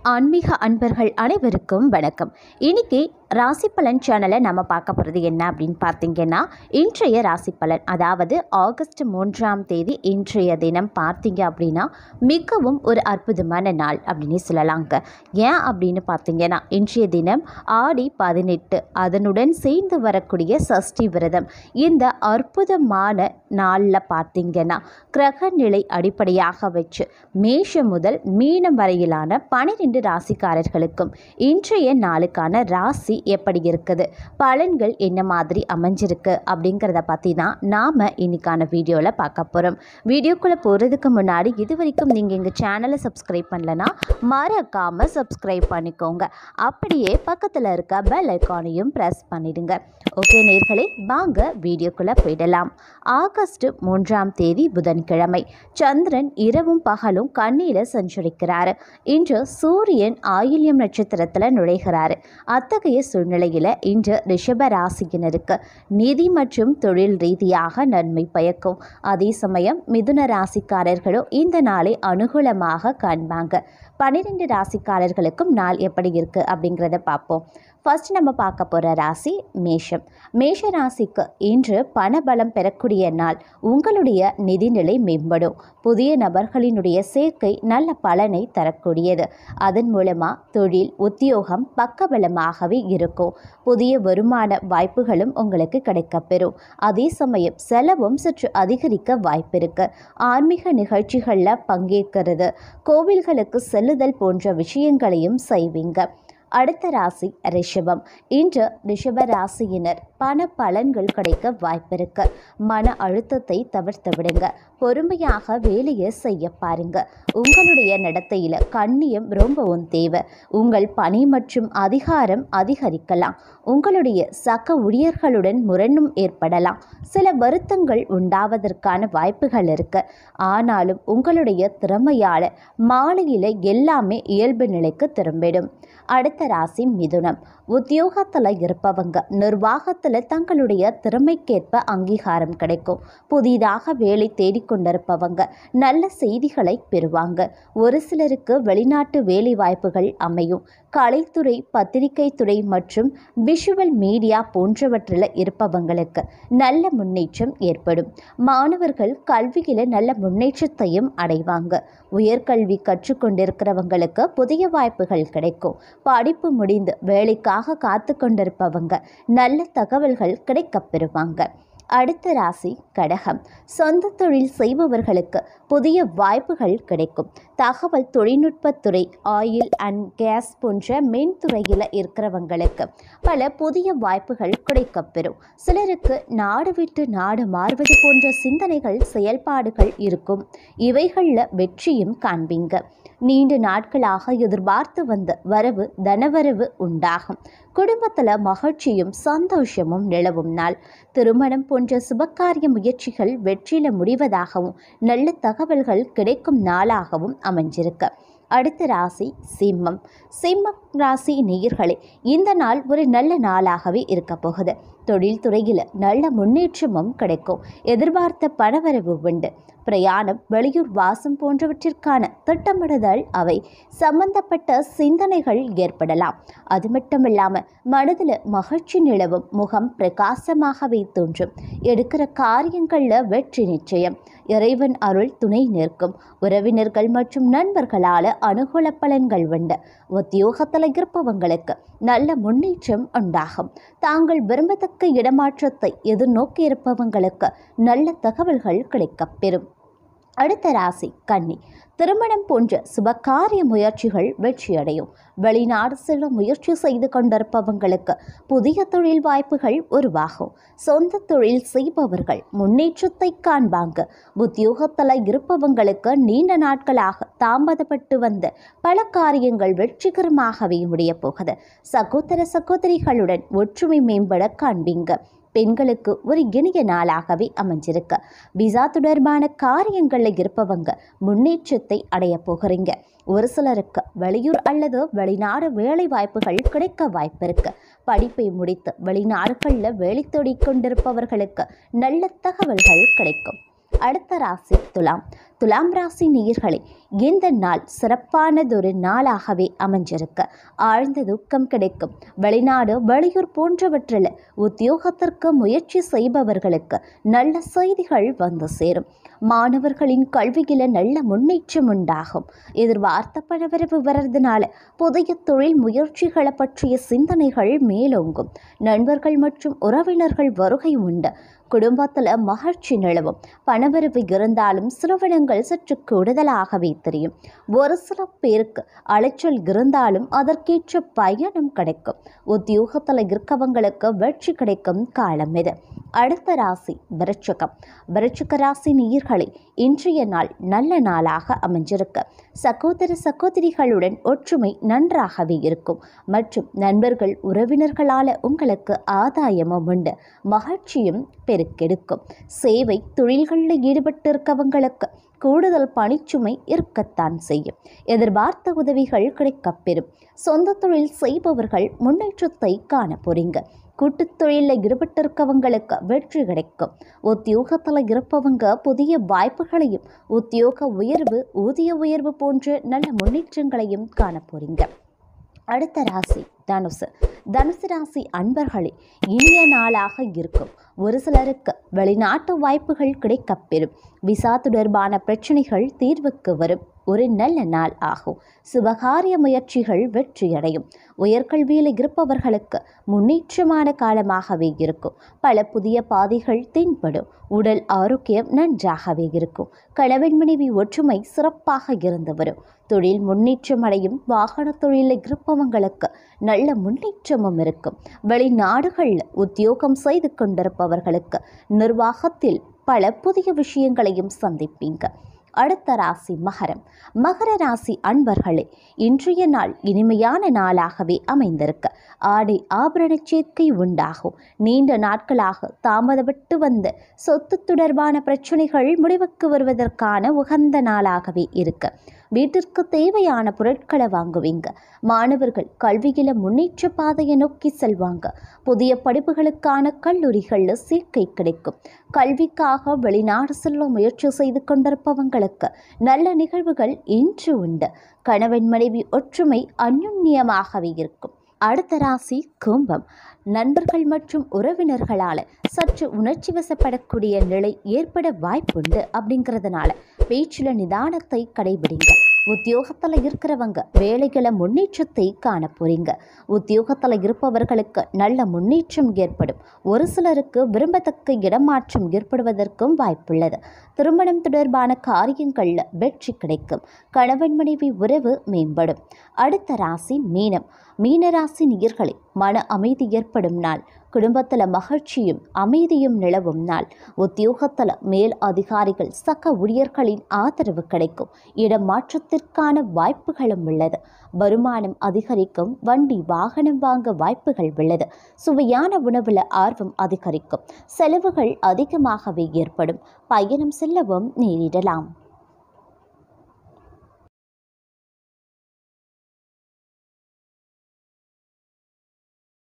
ஆன்மீக அன்பர்கள் அனைவருக்கும் வணக்கம் இன்னைக்கு ராசி பலன் சேனலை நம்ம பார்க்க போகிறது என்ன அப்படின்னு பார்த்தீங்கன்னா இன்றைய ராசி பலன் அதாவது ஆகஸ்ட் மூன்றாம் தேதி இன்றைய தினம் பார்த்தீங்க அப்படின்னா மிகவும் ஒரு அற்புதமான நாள் அப்படின்னு சொல்லலாங்க ஏன் அப்படின்னு பார்த்தீங்கன்னா இன்றைய தினம் ஆடி பதினெட்டு அதனுடன் சேர்ந்து வரக்கூடிய சஷ்டி விரதம் இந்த அற்புதமான நாளில் பார்த்தீங்கன்னா கிரக நிலை அடிப்படையாக வச்சு மேஷம் முதல் மீனம் வரையிலான பன்னிரெண்டு ராசிக்காரர்களுக்கும் இன்றைய நாளுக்கான ராசி எப்படி இருக்குது பலன்கள் என்ன மாதிரி அமைஞ்சிருக்கு அப்படிங்கிறத பற்றி தான் நாம் இன்னைக்கான வீடியோவில் பார்க்க போகிறோம் வீடியோக்குள்ளே போகிறதுக்கு முன்னாடி இது வரைக்கும் நீங்கள் எங்கள் சேனலை சப்ஸ்கிரைப் பண்ணலனா மறக்காமல் சப்ஸ்கிரைப் பண்ணிக்கோங்க அப்படியே பக்கத்தில் இருக்க பெல் ஐக்கானையும் ப்ரெஸ் பண்ணிடுங்க ஓகே நேர்களே வாங்க வீடியோக்குள்ளே போயிடலாம் ஆகஸ்ட் மூன்றாம் தேதி புதன்கிழமை சந்திரன் இரவும் பகலும் கண்ணீரை சஞ்சரிக்கிறாரு இன்று சூரியன் ஆயில்யம் நட்சத்திரத்தில் நுழைகிறாரு அத்தகைய சூழ்நிலையில் இன்று ரிஷப ராசியினருக்கு நிதி மற்றும் தொழில் ரீதியாக நன்மை பயக்கும் அதே சமயம் மிதுன ராசிக்காரர்களும் இந்த நாளை அனுகூலமாக காண்பாங்க பன்னிரெண்டு ராசிக்காரர்களுக்கும் நாள் எப்படி இருக்குது அப்படிங்கிறத பார்ப்போம் ஃபர்ஸ்ட் நம்ம பார்க்க போகிற ராசி மேஷம் மேஷ ராசிக்கு இன்று பணபலம் பெறக்கூடிய நாள் உங்களுடைய நிதிநிலை மேம்படும் புதிய நபர்களினுடைய சேர்க்கை நல்ல பலனை தரக்கூடியது அதன் மூலமாக தொழில் உத்தியோகம் பக்கபலமாகவே இருக்கும் புதிய வருமான வாய்ப்புகளும் உங்களுக்கு கிடைக்கப்பெறும் அதே சமயம் செலவும் சற்று அதிகரிக்க வாய்ப்பிருக்கு ஆன்மீக நிகழ்ச்சிகளில் பங்கேற்கிறது கோவில்களுக்கு செல்லுதல் போன்ற விஷயங்களையும் செய்வீங்க அடுத்த ராசி ரிஷபம் இன்று ரிஷப ராசியினர் பண பலன்கள் கிடைக்க வாய்ப்பிருக்கு மன அழுத்தத்தை தவிர்த்து விடுங்க பொறுமையாக வேலையை செய்ய பாருங்க உங்களுடைய நடத்தையில் கண்ணியம் ரொம்பவும் தேவை உங்கள் பணி மற்றும் அதிகாரம் அதிகரிக்கலாம் உங்களுடைய சக ஊழியர்களுடன் முரணும் ஏற்படலாம் சில வருத்தங்கள் உண்டாவதற்கான வாய்ப்புகள் இருக்கு ஆனாலும் உங்களுடைய திறமையால் மாலையில் எல்லாமே இயல்பு நிலைக்கு திரும்பிடும் அடுத்த ராசி மிதுனம் உத்தியோகத்தில் இருப்பவங்க நிர்வாகத்தில் தங்களுடைய திறமைக்கேற்ப அங்கீகாரம் கிடைக்கும் புதிதாக வேலை தேடிக்கொண்டிருப்பவங்க நல்ல செய்திகளை பெறுவாங்க ஒரு சிலருக்கு வெளிநாட்டு வேலை வாய்ப்புகள் அமையும் கலைத்துறை பத்திரிகை துறை மற்றும் விஷுவல் மீடியா போன்றவற்றில் இருப்பவங்களுக்கு நல்ல முன்னேற்றம் ஏற்படும் மாணவர்கள் கல்வியில் நல்ல முன்னேற்றத்தையும் அடைவாங்க உயர்கல்வி கற்றுக்கொண்டிருக்கிறவங்களுக்கு புதிய வாய்ப்புகள் கிடைக்கும் படிப்பு முடிந்து வேலைக்காக காத்து கொண்டிருப்பவங்க நல்ல தகவல்கள் கிடைக்கப் பெறுவாங்க அடுத்த ராசி கடகம் சொந்த தொழில் செய்பவர்களுக்கு புதிய வாய்ப்புகள் கிடைக்கும் தகவல் தொழில்நுட்பத்துறை ஆயில் அண்ட் கேஸ் போன்ற மின்துறையில் இருக்கிறவங்களுக்கு பல புதிய வாய்ப்புகள் கிடைக்கப்பெறும் சிலருக்கு நாடு விட்டு நாடு மாறுவது போன்ற சிந்தனைகள் செயல்பாடுகள் இருக்கும் இவைகளில் வெற்றியும் காண்பீங்க நீண்ட நாட்களாக எதிர்பார்த்து வந்த வரவு தனவரவு உண்டாகும் குடும்பத்தில் மகிழ்ச்சியும் சந்தோஷமும் நிலவும் நாள் திருமணம் போன்ற சுபகாரிய முயற்சிகள் வெற்றியில் முடிவதாகவும் நல்ல தகவல்கள் கிடைக்கும் நாளாகவும் அமைஞ்சிருக்கு அடுத்த ராசி சிம்மம் சிம்மம் ராசி நேயர்களே இந்த நாள் ஒரு நல்ல நாளாகவே இருக்க போகுது தொழில் துறையில் நல்ல முன்னேற்றமும் கிடைக்கும் எதிர்பார்த்த பணவரவு உண்டு பிரயாணம் வெளியூர் வாசம் போன்றவற்றிற்கான திட்டமிடுதல் அவை சம்பந்தப்பட்ட சிந்தனைகள் ஏற்படலாம் அது மட்டுமில்லாமல் மனதில் மகிழ்ச்சி நிலவும் முகம் பிரகாசமாகவே தோன்றும் எடுக்கிற காரியங்களில் வெற்றி நிச்சயம் இறைவன் அருள் துணை நிற்கும் உறவினர்கள் மற்றும் நண்பர்களால் அனுகூல பலன்கள் உண்டு உத்தியோகத்தில் இருப்பவங்களுக்கு நல்ல முன்னேற்றம் உண்டாகும் தாங்கள் விரும்பத்தக்க இடமாற்றத்தை எதிர்நோக்கி இருப்பவங்களுக்கு நல்ல தகவல்கள் கிடைக்கப்பெறும் அடுத்த ராசி கன்னி திருமணம் போன்ற சுபகாரிய முயற்சிகள் வெற்றியடையும் வெளிநாடு செல்ல முயற்சி செய்து கொண்டிருப்பவங்களுக்கு புதிய தொழில் வாய்ப்புகள் உருவாகும் சொந்த தொழில் செய்பவர்கள் முன்னேற்றத்தை காண்பாங்க உத்தியோகத்தில் இருப்பவங்களுக்கு நீண்ட நாட்களாக தாமதப்பட்டு வந்த பல காரியங்கள் வெற்றிகரமாகவே முடிய போகுது சகோதர சகோதரிகளுடன் ஒற்றுமை மேம்பட காண்பீங்க பெண்களுக்கு ஒரு இனிய நாளாகவே அமைஞ்சிருக்கு விசா தொடர்பான காரியங்களில் இருப்பவங்க முன்னேற்றத்தை அடைய போகிறீங்க ஒரு சிலருக்கு வெளியூர் அல்லது வெளிநாடு வேலை வாய்ப்புகள் கிடைக்க வாய்ப்பிருக்கு படிப்பை முடித்து வெளிநாடுகளில் வேலை தேடிக் கொண்டிருப்பவர்களுக்கு நல்ல தகவல்கள் கிடைக்கும் அடுத்த ராசி துலாம் துலாம் ராசி நேயர்களே இந்த நாள் சிறப்பானதொரு நாளாகவே அமைஞ்சிருக்கு ஆழ்ந்த துக்கம் கிடைக்கும் வெளிநாடு வெளியூர் போன்றவற்றில் உத்தியோகத்திற்கு முயற்சி செய்பவர்களுக்கு நல்ல செய்திகள் வந்து சேரும் மாணவர்களின் கல்வியில நல்ல முன்னேற்றம் உண்டாகும் எதிர்பார்த்த பணவரவு வர்றதுனால புதிய தொழில் முயற்சிகளை பற்றிய சிந்தனைகள் மேலோங்கும் நண்பர்கள் மற்றும் உறவினர்கள் வருகை உண்டு குடும்பத்தில் மகிழ்ச்சி நிலவும் பணவரவு இருந்தாலும் சிறுவனங்கள் சற்று கூடுதலாகவே தெரியும் ஒரு சில பேருக்கு அலைச்சல் இருந்தாலும் அதற்கேற்ற பயனும் கிடைக்கும் உத்தியோகத்தில் இருக்கவங்களுக்கு வெற்றி கிடைக்கும் காலம் இது அடுத்த ராசி விருச்சிகம் விருச்சிக ராசி நீர்களே இன்றைய நாள் நல்ல நாளாக அமைஞ்சிருக்கு சகோதர சகோதரிகளுடன் ஒற்றுமை நன்றாகவே இருக்கும் மற்றும் நண்பர்கள் உறவினர்களால் உங்களுக்கு ஆதாயமும் உண்டு மகிழ்ச்சியும் பெருக்கெடுக்கும் சேவை தொழில்களில் ஈடுபட்டிருக்கவங்களுக்கு கூடுதல் பணிச்சுமை இருக்கத்தான் செய்யும் எதிர்பார்த்த உதவிகள் கிடைக்கப்பெறும் சொந்த தொழில் செய்பவர்கள் முன்னேற்றத்தை காண போறீங்க கூட்டுத் தொழிலில் ஈடுபட்டிருக்கவங்களுக்கு வெற்றி கிடைக்கும் உத்தியோகத்தில் இருப்பவங்க புதிய வாய்ப்புகளையும் உத்தியோக உயர்வு ஊதிய உயர்வு போன்ற நல்ல முன்னேற்றங்களையும் காண போறீங்க அடுத்த ராசி தனுசு தனுசு ராசி அன்பர்களே இனிய நாளாக இருக்கும் ஒரு சிலருக்கு வெளிநாட்டு வாய்ப்புகள் கிடைக்கப்பெறும் விசா தொடர்பான பிரச்சனைகள் தீர்வுக்கு வரும் ஒரு நல்ல நாள் ஆகும் சுபகாரிய முயற்சிகள் வெற்றியடையும் உயர்கல்வியில் இருப்பவர்களுக்கு முன்னேற்றமான காலமாகவே இருக்கும் பல புதிய பாதைகள் தென்படும் உடல் ஆரோக்கியம் நன்றாகவே இருக்கும் கணவன் மனைவி ஒற்றுமை சிறப்பாக இருந்து வரும் தொழில் முன்னேற்றம் அடையும் வாகன தொழிலில் இருப்பவங்களுக்கு நல்ல முன்னேற்றமும் இருக்கும் வெளிநாடுகளில் உத்தியோகம் செய்து கொண்டிருப்பவர்களுக்கு நிர்வாகத்தில் பல புதிய விஷயங்களையும் சந்திப்பீங்க அடுத்த ராசி மகரம் மகர ராசி அன்பர்களே இன்றைய நாள் இனிமையான நாளாகவே அமைந்திருக்கு ஆடை ஆபரண சேர்க்கை உண்டாகும் நீண்ட நாட்களாக தாமதப்பட்டு வந்த சொத்து தொடர்பான பிரச்சனைகள் முடிவுக்கு வருவதற்கான உகந்த நாளாகவே இருக்கு வீட்டிற்கு தேவையான பொருட்களை வாங்குவீங்க மாணவர்கள் கல்வியில முன்னேற்ற பாதையை நோக்கி செல்வாங்க புதிய படிப்புகளுக்கான கல்லூரிகளில் சேர்க்கை கிடைக்கும் கல்விக்காக வெளிநாடு செல்ல முயற்சி செய்து கொண்டிருப்பவங்களுக்கு நல்ல நிகழ்வுகள் இன்று உண்டு கணவன் மனைவி ஒற்றுமை அந்யுன்யமாகவே இருக்கும் அடுத்த ராசி கும்பம் நண்பர்கள் மற்றும் உறவினர்களால் சற்று உணர்ச்சி வசப்படக்கூடிய நிலை ஏற்பட வாய்ப்புண்டு அப்படிங்கிறதுனால பேச்சில் நிதானத்தை கடைபிடிங்க உத்தியோகத்தில் இருக்கிறவங்க வேலைகளை முன்னேற்றத்தை காண போறீங்க உத்தியோகத்தில் இருப்பவர்களுக்கு நல்ல முன்னேற்றம் ஏற்படும் ஒரு சிலருக்கு விரும்பத்தக்க இடமாற்றம் ஏற்படுவதற்கும் வாய்ப்புள்ளது திருமணம் தொடர்பான காரியங்களில் வெற்றி கிடைக்கும் கணவன் மனைவி உறவு மேம்படும் அடுத்த ராசி மீனம் மீனராசி நீர்களை மன அமைதி ஏற்படும் நாள் குடும்பத்தில் மகிழ்ச்சியும் அமைதியும் நிலவும் நாள் உத்தியோகத்தில் மேல் அதிகாரிகள் சக ஊழியர்களின் ஆதரவு கிடைக்கும் இடம் மாற்றத்திற்கான வாய்ப்புகளும் உள்ளது வருமானம் அதிகரிக்கும் வண்டி வாகனம் வாங்க வாய்ப்புகள் உள்ளது சுவையான உணவில் ஆர்வம் அதிகரிக்கும் செலவுகள் அதிகமாகவே ஏற்படும் பயணம் செல்லவும் நேரிடலாம்